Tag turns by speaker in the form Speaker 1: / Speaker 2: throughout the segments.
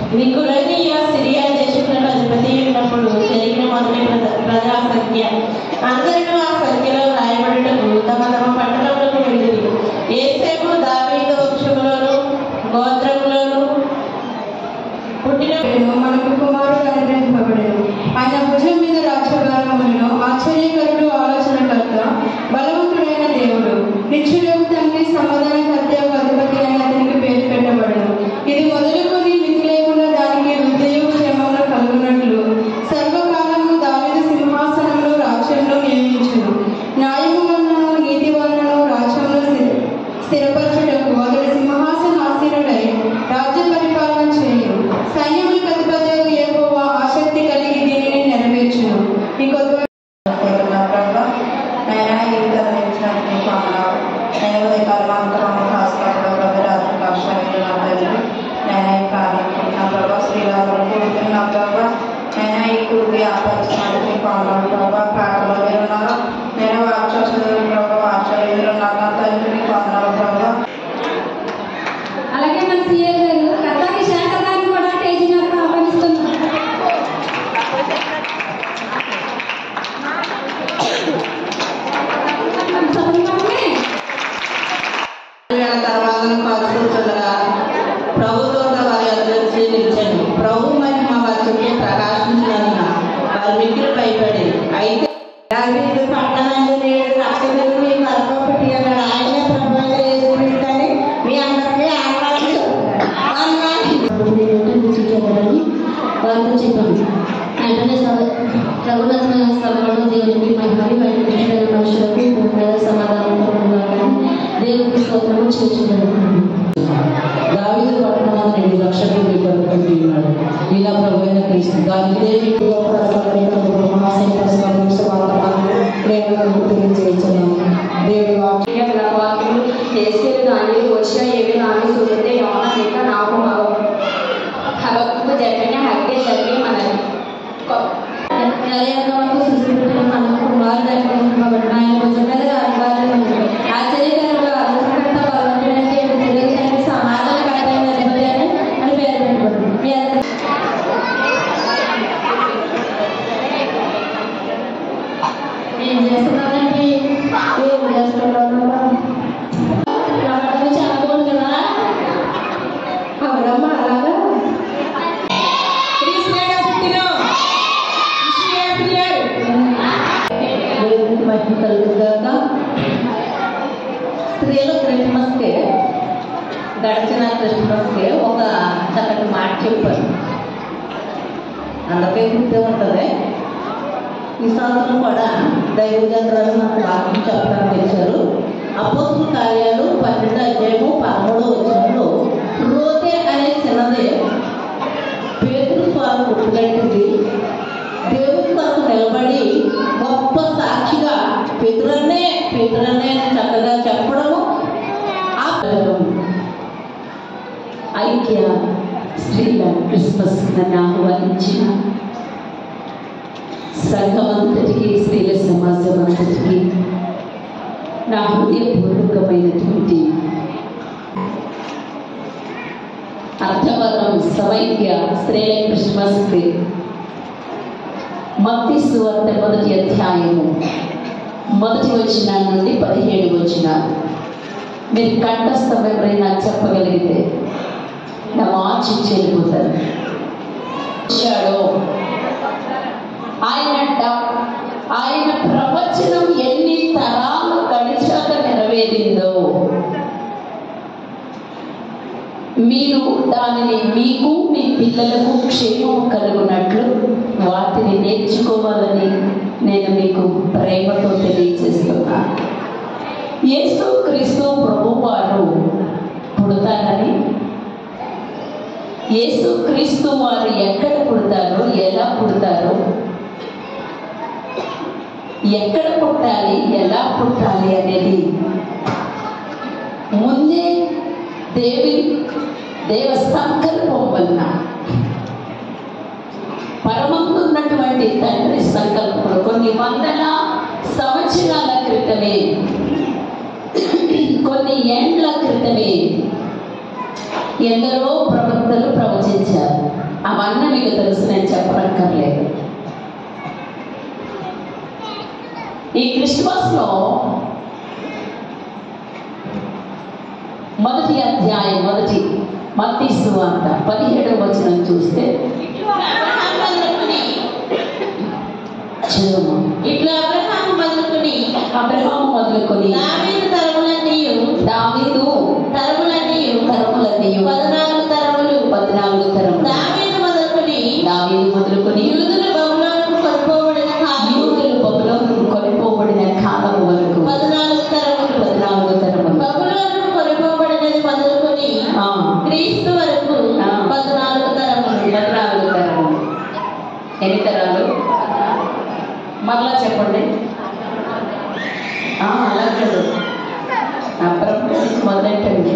Speaker 1: నికులనీయ Syria దేశంలో అధిపతి ఉన్నప్పుడు జరిగిన మొదటి ప్రజ- ప్రజా సంఖ్య అందరిలో ఆ సంఖ్యలో రాయబడుటకు తమ తమ పట్టణములకు వెళ్ళింది ఏసేపు దావీదు వంశములోను గోత్రములోను పుట్టిన
Speaker 2: మనకు కుమారుడు అనుగ్రహింపబడెను ఆయన భుజం మీద రాజ్యభారములను ఆశ్చర్యకరుడు ఆలోచనకర్త బలవంతుడైన దేవుడు నిత్యులకు తండ్రి సమాధానకర్త అధిపతి అని అతనికి పేరు పెట్టబడను ఇది మొదలుకొని మితి లేకుండా దానికి వృద్ధియు క్షేమములు కలుగునట్లు సర్వకాలము దావిద సింహాసనంలో రాజ్యంలో నియమించును న్యాయము వలనను నీతి వలనను రాజ్యంలో స్థిర- స్థిరపరచుటకు అతడు సింహాసనాసీనుడై రాజ్య పరిపాలన చేయు సైన్యములకు అధిపతి యెహోవా ఆసక్తి కలిగి దీనిని నెరవేర్చును ఈ కొత్త
Speaker 3: అలాగే మన సీఏ గారు కథాకి శేఖర్ గారిని కూడా స్టేజ్ మీద ఆహ్వానిస్తున్నాం చదవండి.
Speaker 1: వేల తర్వాత కాచుకుంటుండగా ప్రభుత్వంలో వారి అభివృద్ధి నిలిచాను ప్రభు మహిమ వారి చుట్టూ ప్రకాశించినందున వారి మిక్కిలి భయపడి అయితే దావీదు పట్టణాన్ని నేడు రక్షకుడు మీ కొరకు పుట్టి ఉన్నాడు. ఆయనే ప్రభువైన యేసుక్రీస్తుని మీ అందరికీ ఆహ్వానం
Speaker 4: చూపించగలని వారితో చెప్పాను వెంటనే రఘునాథ సభలో దేవునికి మహిమని బయట కృష్ణుడైన మనుషులకు భూమి మీద సమాధానం కలుగుగాకని దేవునికి స్తోత్రము చేర్చుగలుగుతున్నాను
Speaker 1: దావీదు పట్టణాన్ని నేడు రక్షకుడు మీ కొరకు పుట్టి ఉన్నాడు ఈయన ప్రభువైన క్రీస్తు దానిదే మీకు దేవుడి వాక్యం
Speaker 5: వాక్యము చేసేది దాని వచ్చిన ఏవి దాని చూపితే యోన లేక నాకు మగ హబక్కు జరిగిన హక్కే జరిగి మనది
Speaker 4: ఎలయగా వరకు సుశీలుడైన మన కుమారుడు అనుగ్రహింపబడిన ఆయన భుజం మీద రాజభారం ఆశ్చర్యకరంగా ఆలోచనకర్త బలవంతుడైన దేవుడు తెలియజేయడానికి సమాధానకర్త అయిన అధిపతి అని అని పేరు పెట్టబడింది మీ అందరికీ ఏం చేస్తున్నానండి ఏం చేస్తున్నాను రమణని చెప్పకూడదు కదా అవునమ్మా అలాగా
Speaker 1: దేవునికి మహిమ కలుగుగాక స్త్రీల క్రిస్మస్కే గడిచిన క్రిస్మస్కే ఒక చక్కటి మాట చెప్పారు అందరికీ గుర్తే ఉంటుంది ఈ సంవత్సరం కూడా దైవజనులు నాకు వాక్యం చెప్పడానికి వచ్చారు అపోస్తుల కార్యాలు పన్నెండు అధ్యాయము పదమూడో వచ్చినప్పుడు రోతే అనే చిన్నది పేదలు స్వామి గుర్తుగట్టింది దేవుని కొరకు నిలబడి గొప్ప సాక్షిగా పితరన్నే పితరన్నే అని చక్కగా చెప్పడము ఆ ఐక్య స్త్రీల క్రిస్మస్ నన్ను ఆహ్వానించిన సంఘమంతటికి స్త్రీల సమాజం అంతటికి నా హృదయపూర్వకమైనటువంటి అర్థవరం సమైక్య స్త్రీల క్రిస్మస్ డే మత్తి సువార్త మొదటి అధ్యాయము మొదటి వచ్చిన నుండి పదిహేడు వచ్చిన మీరు కంఠస్థం ఎవరైనా చెప్పగలిగితే నా వాచి చెల్లిపోతారు వచ్చాడో ఆయన డ- ఆయన ప్రవచనం ఎన్ని తరాలు గడిచాక నెరవేరిందో మీరు దానిని మీకు మీ పిల్లలకు క్షేమం కలుగునట్లు వాటిని నేర్చుకోవాలని నేను మీకు ప్రేమతో తెలియజేస్తున్నాను యేసు క్రీస్తు ప్రభువారు పుడతారని యేసు క్రీస్తు వారు ఎక్కడ పుడతారో ఎలా పుడతారో ఎక్కడ పుట్టాలి ఎలా పుట్టాలి అనేది ముందే దేవి దేవ సంకల్పం వలన పరమందున్నటువంటి తండ్రి సంకల్పం కొన్ని వందల సంవత్సరాల క్రితమే కొన్ని ఏండ్ల క్రితమే
Speaker 6: ఎందరో ప్రవక్తలు ప్రవచించారు అవన్నీ మీకు తెలుసు నేను చెప్పనక్కర్లేదు ఈ క్రిస్మస్లో మొదటి అధ్యాయం మొదటి మత్తి సువార్త పదిహేడవ వచనం చూస్తే
Speaker 1: అబ్రహాం మొదలుకొని
Speaker 6: చదువు
Speaker 1: ఇట్లా అబ్రహాం మొదలుకొని
Speaker 6: అబ్రహాము మొదలుకొని
Speaker 1: దావీదు తరములన్నీ
Speaker 6: దావీదు
Speaker 1: తరములన్నీ
Speaker 6: తరములన్నీ
Speaker 1: పద్నాలుగు తరములు
Speaker 6: పద్నాలుగు తరములు
Speaker 1: దావీదు మొదలుకొని
Speaker 6: దావీదు మొదలుకొని
Speaker 1: యూదులు బహుళాలకు కొనుక్కోబడిన కాలం
Speaker 6: యూదులు బబులోను కొనిపోబడిన కాలం వరకు
Speaker 1: పద్నాలుగు తరములు
Speaker 6: పద్నాలుగు తరములు
Speaker 1: బహుళాలకు కొనుక్కోబడినది మొదలుకొని
Speaker 6: ఆ,
Speaker 1: క్రీస్తు వరకు
Speaker 6: ఆ.
Speaker 1: పద్నాలుగు తరములు
Speaker 6: పద్నాలుగు తరములు ఎన్ని తరాలు మరలా చెప్పండి ఆ, అలా కాదు అబ్రహం నుంచి మొదలెట్టండి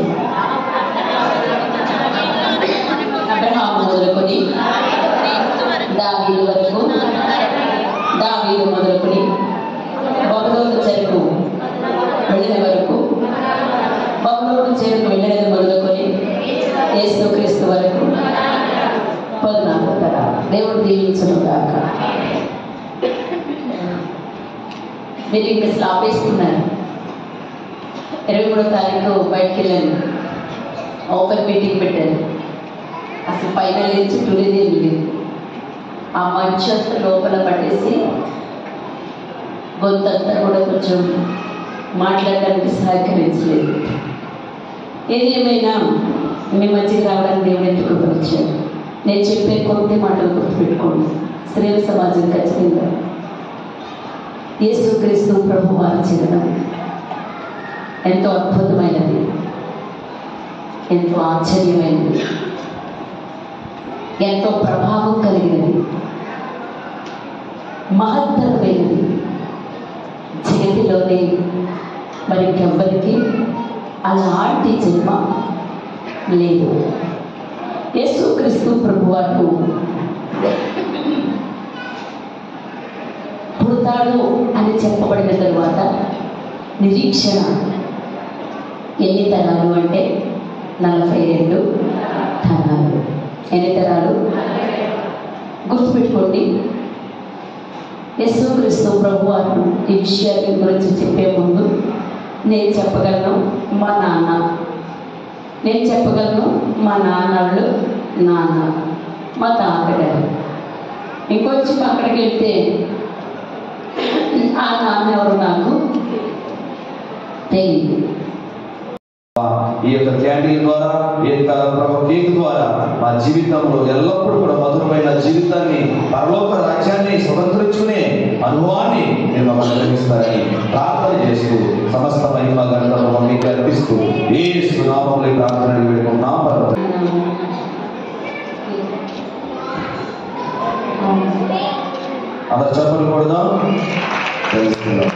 Speaker 6: అబ్రహాము మొదలుకొని దావీదు వరకు దావీదు మొదలుకొని బబులోను చెరుకు వెళ్ళిన వరకు బబులోను చెరుకు వెళ్ళినది మొదలుకొని యేసుక్రీస్తు వరకు పద్నాలుగు తరాలు దేవుడు దీవించను గాక మీరు ఇక్కడ అసలు ఆపేస్తున్నారు ఇరవై మూడో తారీఖు బయటికి వెళ్ళాను ఓపెన్ మీటింగ్ పెట్టారు అసలు పైన లేచి టులేదేం లేదు ఆ మంచు అంతా లోపల పట్టేసి గొంతంతా కూడా కొంచెం మాట్లాడడానికి సహకరించలేదు ఏది ఏమైనా మీ మధ్యకి రావడానికి దేవుడు ఎందుకు కృపనిచ్చాడు నేను చెప్పే కొన్ని మాటలు గుర్తుపెట్టుకోండి స్త్రీల సమాజం ఖచ్చితంగా యేసుక్రీస్తు ప్రభు వారి చిరణం ఎంతో అద్భుతమైనది ఎంతో ఆశ్చర్యమైనది ఎంతో ప్రభావం కలిగినది మహత్తరమైనది జగతిలోనే మరి ఇంకెవ్వరికి అలాంటి జన్మ లేదు యేసుక్రీస్తు ప్రభువారు పుడతాడు అని చెప్పబడిన తరువాత నిరీక్షణ ఎన్ని తరాలు అంటే నలభై రెండు తరాలు ఎన్ని తరాలు గుర్తుపెట్టుకోండి యేసుక్రీస్తు ప్రభువారు ఈ విషయాన్ని గురించి చెప్పే ముందు నేను చెప్పగలను మా నాన్న నేను చెప్పగలను మా నాన్నళ్ళు నాన్న మా తాతగారు ఇంకొంచెం అక్కడికి వెళ్తే ఆ నాన్న ఎవరు నాకు తెలియదు
Speaker 7: ఈ యొక్క క్యాంటీన్ ద్వారా ఈ యొక్క ప్రభు కేక్ ద్వారా మా జీవితంలో ఎల్లప్పుడూ కూడా మధురమైన జీవితాన్ని పరలోక రాజ్యాన్ని స్వతంత్రించుకునే అనుభవాన్ని మీరు మమ్మల్ని కలిగిస్తారని ప్రార్థన చేస్తూ సమస్త మహిమ గంటలు మీకు అర్పిస్తూ ఏ సునామంలో ఈ ప్రార్థన పెట్టుకున్నాం పర్వతం అందరు చెప్పలు కొడదాం తెలుసుకుందాం